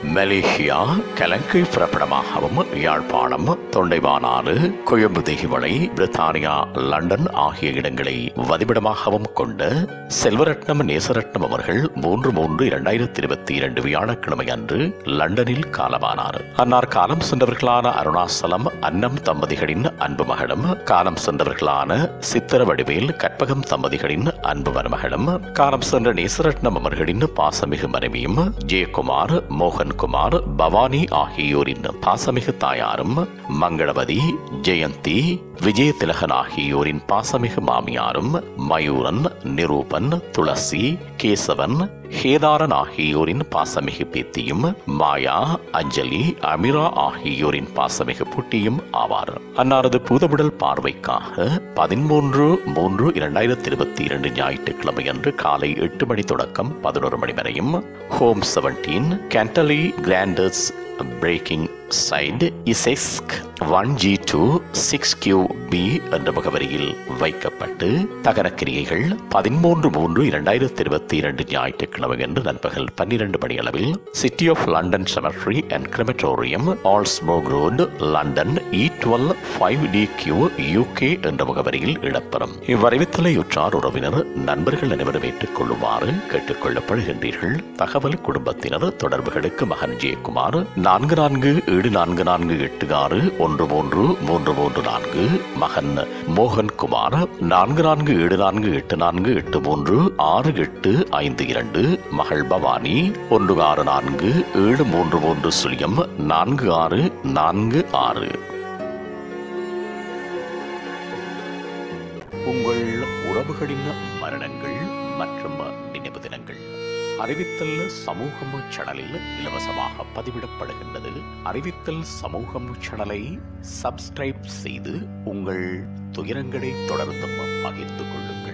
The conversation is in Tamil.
மலேசியா கலங்கை புறப்படமாகவும் யாழ்ப்பாணம் தொண்டைவானாறு கொழும்பு திகிவளை பிரித்தானியா லண்டன் ஆகிய இடங்களை வதிவிடமாகவும் கொண்ட செல்வரட்னம் நேசரட்னம் அவர்கள் மூன்று மூன்று இரண்டாயிரத்தி இருபத்தி இரண்டு வியாழக்கிழமை அன்று லண்டனில் காலமானார் அன்னார் காலம் சென்றவர்களான அருணாசலம் அன்னம் தம்பதிகளின் அன்பு மகளும் காலம் சென்றவர்களான சித்திர வடிவேல் கற்பகம் தம்பதிகளின் அன்பு மருமகளும் காலம் சென்ற நேசரட்னம் அவர்களின் பாசமிகு மனைவியும் ஜெயக்குமார் மோகன்குமார் பவானி ஆகியோரின் பாசமிகு தாயாரும் மங்களவதி ஜெயந்தி விஜய திலகன் ஆகியோரின் பாசமிகு மாமியாரும் மயூரன் நிரூபன் துளசி கேசவன் ஹேதாரன் ஆகியோரின் பாசமிகு பேத்தியும் மாயா அஞ்சலி அமிரா ஆகியோரின் பாசமிகு புட்டியும் ஆவார் அன்னாரது பூதவுடல் பார்வைக்காக பதிமூன்று மூன்று இரண்டாயிரத்தி இருபத்தி இரண்டு ஞாயிற்றுக்கிழமை அன்று காலை எட்டு மணி தொடக்கம் பதினோரு மணி வரையும் home seventeen candley granders breaking side essex one G two six Q B என்ற முகவரியில் வைக்கப்பட்டு தகனக்கிரியைகள் பதிமூன்று மூன்று இரண்டாயிரத்தி இருபத்தி இரண்டு ஞாயிற்றுக்கிழமை அன்று நண்பகல் பன்னிரண்டு மணி அளவில் City of London cemetery and crematorium ஆல்ஸ்மோக் road London E twelve five D Q UK என்ற முகவரியில் இடம்பெறும் இவ்வறிவித்தலை உற்றார் உறவினர் நண்பர்கள் அனைவரும் ஏற்றுக்கொள்ளுமாறு கேட்டுக்கொள்ளப்படுகின்றீர்கள் தகவல் குடும்பத்தினர் தொடர்புகளுக்கு மகன் ஜெயக்குமார் நான்கு நான்கு ஏழு நான்கு நான்கு எட்டு ஆறு ஒன்று மூன்று மூன்று மூன்று நான்கு மகன் மோகன்குமார் நான்கு நான்கு ஏழு நான்கு எட்டு நான்கு எட்டு மூன்று ஆறு எட்டு ஐந்து இரண்டு மகள் பவானி ஒன்று ஆறு நான்கு ஏழு மூன்று மூன்று சுழியம் நான்கு ஆறு நான்கு ஆறு உங்கள் உறவுகளின் மரணங்கள் மற்றும் நினைவு தினங்கள் அறிவித்தல் சமூகம் சேனலில் இலவசமாக பதிவிடப்படுகின்றது அறிவித்தல் சமூகம் சேனலை சப்ஸ்கிரைப் செய்து உங்கள் துயரங்களை தொடர்ந்தும் பகிர்ந்து கொள்ளுங்கள்